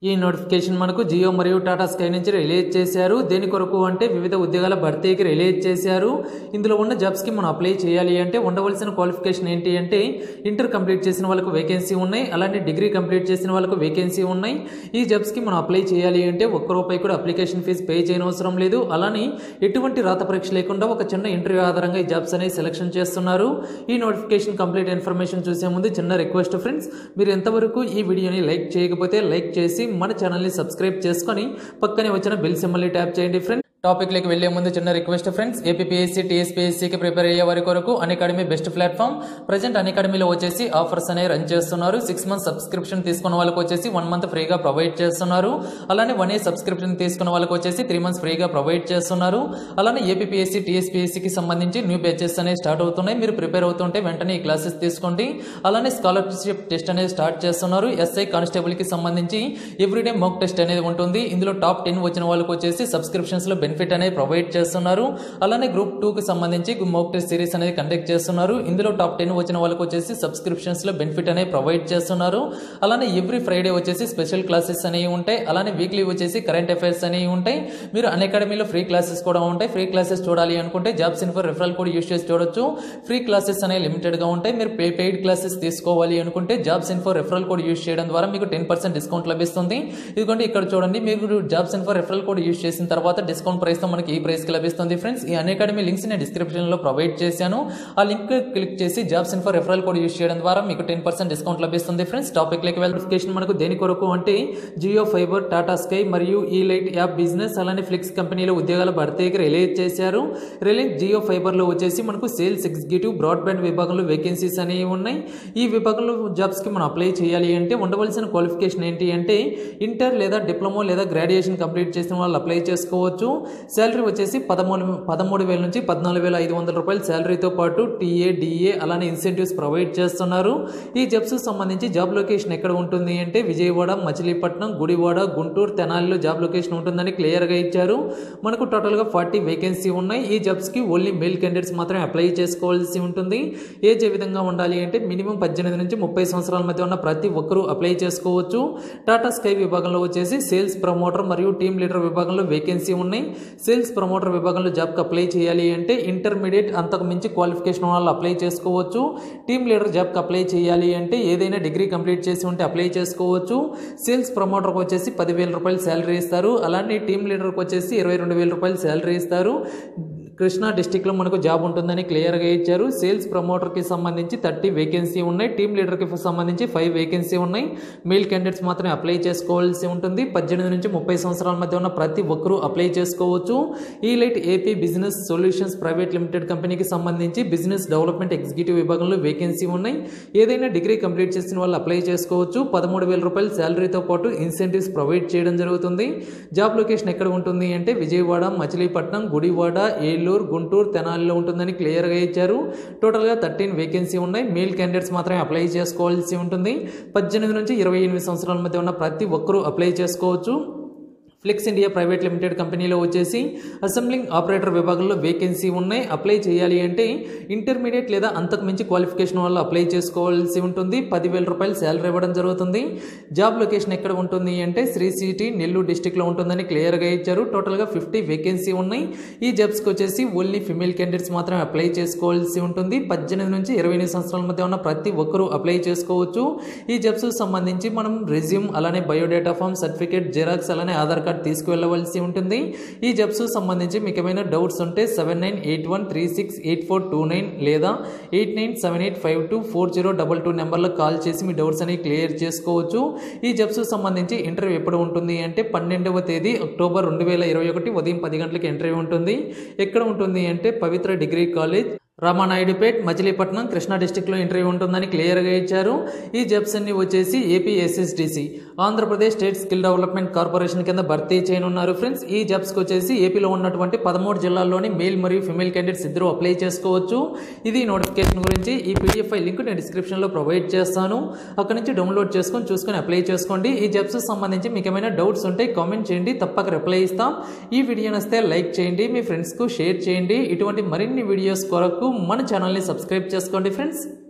ఈ నోటిఫికేషన్ మనకు జియో మరియు టాటా స్కై నుంచి రిలీజ్ చేశారు దేని కొరకు అంటే వివిధ ఉద్యోగాల భర్తీకి రిలీజ్ చేశారు ఇందులో ఉన్న జాబ్స్కి మనం అప్లై చేయాలి అంటే ఉండవలసిన క్వాలిఫికేషన్ ఏంటి అంటే ఇంటర్ కంప్లీట్ చేసిన వాళ్ళకు వేకెన్సీ ఉన్నాయి అలానే డిగ్రీ కంప్లీట్ చేసిన వాళ్ళకు వేకెన్సీ ఉన్నాయి ఈ జాబ్స్కి మనం అప్లై చేయాలి అంటే ఒక్క రూపాయి కూడా అప్లికేషన్ ఫీజు పే చేయనవసరం లేదు అలానే ఎటువంటి రాత పరీక్ష లేకుండా ఒక చిన్న ఇంటర్వ్యూ ఆధారంగా ఈ జాబ్స్ అనేవి సెలెక్షన్ చేస్తున్నారు ఈ నోటిఫికేషన్ కంప్లీట్ ఇన్ఫర్మేషన్ చూసే ముందు చిన్న రిక్వెస్ట్ ఫ్రెండ్స్ మీరు ఎంతవరకు ఈ వీడియోని లైక్ చేయకపోతే లైక్ చేసి మన ఛానల్ని సబ్స్క్రైబ్ చేసుకొని పక్కనే వచ్చిన బెల్ సింబల్ని ట్యాప్ చేయండి ఫ్రెండ్స్ టాపిక్లోకి వెళ్లే ముందు చిన్న రిక్వెస్ట్ ఫ్రెండ్స్ ఏపీఎస్సీ టీఎస్పీఎస్సీకి ప్రిపేర్ అయ్యే వారి కొరకు అకాడమీ బెస్ట్ ప్లాట్ఫామ్ ప్రజెంట్ అకాడమీలో వచ్చేసి ఆఫర్స్ అనేవి రన్ చేస్తున్నారు సిక్స్ మంత్ సబ్స్క్రిప్షన్ తీసుకున్న వాళ్ళకి వచ్చేసి వన్ మంత్ ఫ్రీగా ప్రొవైడ్ చేస్తున్నారు అలానే వన్ ఇయర్ సబ్స్క్రిప్షన్ తీసుకున్న వాళ్ళకి వచ్చేసి త్రీ మంత్స్ ఫ్రీగా ప్రొవైడ్ చేస్తున్నారు అలానే ఏపీఎస్సీ టీఎస్పీఎస్సీకి సంబంధించి న్యూ బ్యాచెస్ అనేవి స్టార్ట్ అవుతున్నాయి మీరు ప్రిపేర్ అవుతుంటే వెంటనే ఈ క్లాసెస్ తీసుకోండి అలానే స్కాలర్షిప్ టెస్ట్ అనేది స్టార్ట్ చేస్తున్నారు ఎస్ఐ కానిస్టేబుల్కి సంబంధించి ఎవ్రీడే మాక్ టెస్ట్ అనేది ఉంటుంది ఇందులో టాప్ టెన్ వచ్చిన వాళ్ళకి వచ్చేసి సబ్స్క్రిప్షన్స్లో బెనిఫిట్ అనేది ప్రొవైడ్ చేస్తున్నారు అలానే గ్రూప్ టూకి సంబంధించి మోక్ టెస్ట్ సిరీస్ అనేది కండక్ట్ చేస్తున్నారు ఇందులో టాప్ టెన్ వచ్చిన వాళ్ళకి వచ్చేసి సబ్స్క్రిప్షన్స్లో బెనిఫిట్ అనేది ప్రొవైడ్ చేస్తున్నారు అలానే ఎవ్రీ ఫ్రైడే వచ్చేసి స్పెషల్ క్లాసెస్ అనేవి ఉంటాయి అలానే వీక్లీ వచ్చేసి కరెంట్ అఫైర్స్ అనేవి ఉంటాయి మీరు అన్ అకాడమీలో ఫ్రీ క్లాసెస్ కూడా ఉంటాయి ఫ్రీ క్లాసెస్ చూడాలి అనుకుంటే jobs infer referral code use చేసి చూడొచ్చు ఫ్రీ క్లాసెస్ అనేవి లిమిటెడ్గా ఉంటాయి మీరు పే పెయిడ్ క్లాసెస్ తీసుకోవాలి అనుకుంటే jobs infer referral code use చేయడం ద్వారా మీకు టెన్ పర్సెంట్ డిస్కౌంట్ లభిస్తుంది ఇదిగోండి ఇక్కడ చూడండి మీరు jobs infer referral code use చేసిన తర్వాత డిస్కౌంట్ ప్రైస్తో మనకి ఈ ప్రైస్కి లభిస్తుంది ఫ్రెండ్స్ ఈ అన్ అకాడమీ లింక్స్ నేను డిస్క్రిప్షన్లో ప్రొవైడ్ చేశాను ఆ లింక్ క్లిక్ చేసి jobs infer referral code use చేయడం ద్వారా మీకు టెన్ పర్సెంట్ డిస్కౌంట్ లభిస్తుంది ఫ్రెండ్స్ టాపిక్లోకి వెరిఫికేషన్ మనకు దేని కొరకు అంటే జియో ఫైబర్ టాటా స్కై మరియు ఈ లైట్ యాప్ బిజినెస్ అలానే ఫ్లిక్స్ కంపెనీలో ఉద్యోగాల భర్తీకి రిలీజ్ చేశారు రిలయన్స్ జియో ఫైబర్లో వచ్చేసి మనకు సేల్స్ ఎగ్జిక్యూటివ్ బ్రాడ్బ్యాండ్ విభాగంలో వేకెన్సీస్ అనేవి ఉన్నాయి ఈ విభాగంలో జాబ్స్కి మనం అప్లై చేయాలి అంటే ఉండవలసిన క్వాలిఫికేషన్ ఏంటి అంటే ఇంటర్ లేదా డిప్లొమా లేదా గ్రాడ్యుయేషన్ కంప్లీట్ చేసిన వాళ్ళు అప్లై చేసుకోవచ్చు శాలరీ వచ్చేసి పదమూడు పదమూడు వేల నుంచి పద్నాలుగు వేల ఐదు వందల రూపాయల శాలరీతో పాటు టీఏ డిఏ అలానే ఇన్సెంటివ్స్ ప్రొవైడ్ చేస్తున్నారు ఈ జాబ్స్ సంబంధించి జాబ్ లొకేషన్ ఎక్కడ ఉంటుంది అంటే విజయవాడ మచిలీపట్నం గుడివాడ గుంటూరు తెనాలిలో జాబ్ లొకేషన్ ఉంటుందని క్లియర్గా ఇచ్చారు మనకు టోటల్గా ఫార్టీ వేకెన్సీ ఉన్నాయి ఈ జాబ్స్కి ఓన్లీ మేల్ క్యాండిడేట్స్ మాత్రమే అప్లై చేసుకోవాల్సి ఉంటుంది ఏజ్ ఏ విధంగా ఉండాలి అంటే మినిమం పద్దెనిమిది నుంచి ముప్పై సంవత్సరాల మధ్య ఉన్న ప్రతి ఒక్కరూ అప్లై చేసుకోవచ్చు టాటా స్కై విభాగంలో వచ్చేసి సేల్స్ ప్రమోటర్ మరియు టీమ్ లీడర్ విభాగంలో వేకెన్సీ ఉన్నాయి సేల్స్ ప్రమోటర్ విభాగంలో జాబ్కి అప్లై చేయాలి అంటే ఇంటర్మీడియట్ అంతకు మించి క్వాలిఫికేషన్ వాళ్ళు అప్లై చేసుకోవచ్చు టీమ్ లీడర్ జాబ్కి అప్లై చేయాలి అంటే ఏదైనా డిగ్రీ కంప్లీట్ చేసి ఉంటే అప్లై చేసుకోవచ్చు సేల్స్ ప్రమోటర్కి వచ్చేసి పదివేల రూపాయలు శాలరీ ఇస్తారు అలానే టీమ్ లీడర్కి వచ్చేసి ఇరవై రెండు వేల రూపాయలు శాలరీ ఇస్తారు కృష్ణా డిస్టిక్లో మనకు జాబ్ ఉంటుందని క్లియర్గా ఇచ్చారు సేల్స్ ప్రమోటర్కి సంబంధించి థర్టీ వేకెన్సీ ఉన్నాయి టీమ్ లీడర్కి సంబంధించి ఫైవ్ వేకెన్సీ ఉన్నాయి మెయిల్ క్యాండిడేట్స్ మాత్రమే అప్లై చేసుకోవాల్సి ఉంటుంది పద్దెనిమిది నుంచి ముప్పై సంవత్సరాల మధ్య ఉన్న ప్రతి ఒక్కరూ అప్లై చేసుకోవచ్చు ఈ light AP business solutions private limited కంపెనీకి సంబంధించి బిజినెస్ డెవలప్మెంట్ ఎగ్జిక్యూటివ్ విభాగంలో వేకెన్సీ ఉన్నాయి ఏదైనా డిగ్రీ కంప్లీట్ చేసిన వాళ్ళు అప్లై చేసుకోవచ్చు పదమూడు వేల రూపాయల శాలరీతో పాటు ఇన్సెంటివ్స్ ప్రొవైడ్ చేయడం జరుగుతుంది జాబ్ లొకేషన్ ఎక్కడ ఉంటుంది అంటే విజయవాడ మచిలీపట్నం గుడివాడ ఏలూరు గుంటూరు తెనాలిలో ఉంటుందని క్లియర్గా ఇచ్చారు టోటల్గా థర్టీన్ వేకెన్సీ ఉన్నాయి మేల్ క్యాండిడేట్స్ మాత్రమే అప్లై చేసుకోవాల్సి ఉంటుంది పద్దెనిమిది నుంచి ఇరవై ఎనిమిది సంవత్సరాల మధ్య ఉన్న ప్రతి ఒక్కరూ అప్లై చేసుకోవచ్చు ఫ్లిక్స్ ఇండియా ప్రైవేట్ లిమిటెడ్ కంపెనీలో వచ్చేసి అసెంబ్లింగ్ ఆపరేటర్ విభాగంలో వేకెన్సీ ఉన్నాయి అప్లై చేయాలి అంటే ఇంటర్మీడియట్ లేదా అంతకు మించి క్వాలిఫికేషన్ వల్ల అప్లై చేసుకోవాల్సి ఉంటుంది పదివేల రూపాయలు శాలరీ ఇవ్వడం జరుగుతుంది జాబ్ లొకేషన్ ఎక్కడ ఉంటుంది అంటే శ్రీ సిటీ నెల్లూరు డిస్టిక్లో ఉంటుందని క్లియర్గా ఇచ్చారు టోటల్గా ఫిఫ్టీ వేకెన్సీ ఉన్నాయి ఈ జాబ్స్కి వచ్చేసి ఓన్లీ ఫిమేల్ క్యాండిడేట్స్ మాత్రమే అప్లై చేసుకోవాల్సి ఉంటుంది పద్దెనిమిది నుంచి ఇరవై ఎనిమిది సంవత్సరాల మధ్య ఉన్న ప్రతి ఒక్కరూ అప్లై చేసుకోవచ్చు ఈ జాబ్స్ సంబంధించి మనం రెజ్యూమ్ అలానే బయోడేటా ఫామ్ సర్టిఫికేట్ జెరాక్స్ అలానే ఆధార్ కార్డ్ తీసుకువెళ్ళవలసి ఉంటుంది ఈ జబ్స్ సంబంధించి మీకు ఏమైనా డౌట్స్ ఉంటే seven nine eight one three six eight four two nine లేదా eight nine seven eight five two four zero double two నెంబర్లో కాల్ చేసి మీ డౌట్స్ అనేవి క్లియర్ చేసుకోవచ్చు ఈ జబ్స్ సంబంధించి ఇంటర్వ్యూ ఎప్పుడు ఉంటుంది అంటే పన్నెండవ తేదీ అక్టోబర్ రెండు వేల ఇరవై ఒకటి ఉదయం పది గంటలకు ఇంటర్వ్యూ ఉంటుంది ఎక్కడ ఉంటుంది అంటే పవిత్ర డిగ్రీ కాలేజ్ రామానాయుడుపేట్ మచిలీపట్నం కృష్ణా డిస్టిక్లో ఇంటర్వ్యూ ఉంటుందని క్లియర్గా ఇచ్చారు ఈ జబ్స్ అన్ని వచ్చేసి AP SSDC Andhra Pradesh state skill development corporation కింద భర్తీ చేయనున్నారు ఫ్రెండ్స్ ఈ జబ్స్కి వచ్చేసి ఏపీలో ఉన్నటువంటి పదమూడు జిల్లాల్లోని మేల్ మరియు ఫిమేల్ క్యాండిడేట్స్ ఇద్దరు అప్లై చేసుకోవచ్చు ఇది నోటిఫికేషన్ గురించి ఈ పీడిఎఫ్ లింక్ నేను డిస్క్రిప్షన్లో ప్రొవైడ్ చేస్తాను అక్కడ నుంచి డౌన్లోడ్ చేసుకొని చూసుకొని అప్లై చేసుకోండి ఈ జబ్స్ సంబంధించి మీకు ఏమైనా డౌట్స్ ఉంటే కామెంట్ చేయండి తప్పక రిప్లై ఇస్తాం ఈ వీడియో నస్తే లైక్ చేయండి మీ ఫ్రెండ్స్కు షేర్ చేయండి ఇటువంటి మరిన్ని వీడియోస్ కొరకు మన ఛానల్ని సబ్స్క్రైబ్ చేసుకోండి ఫ్రెండ్స్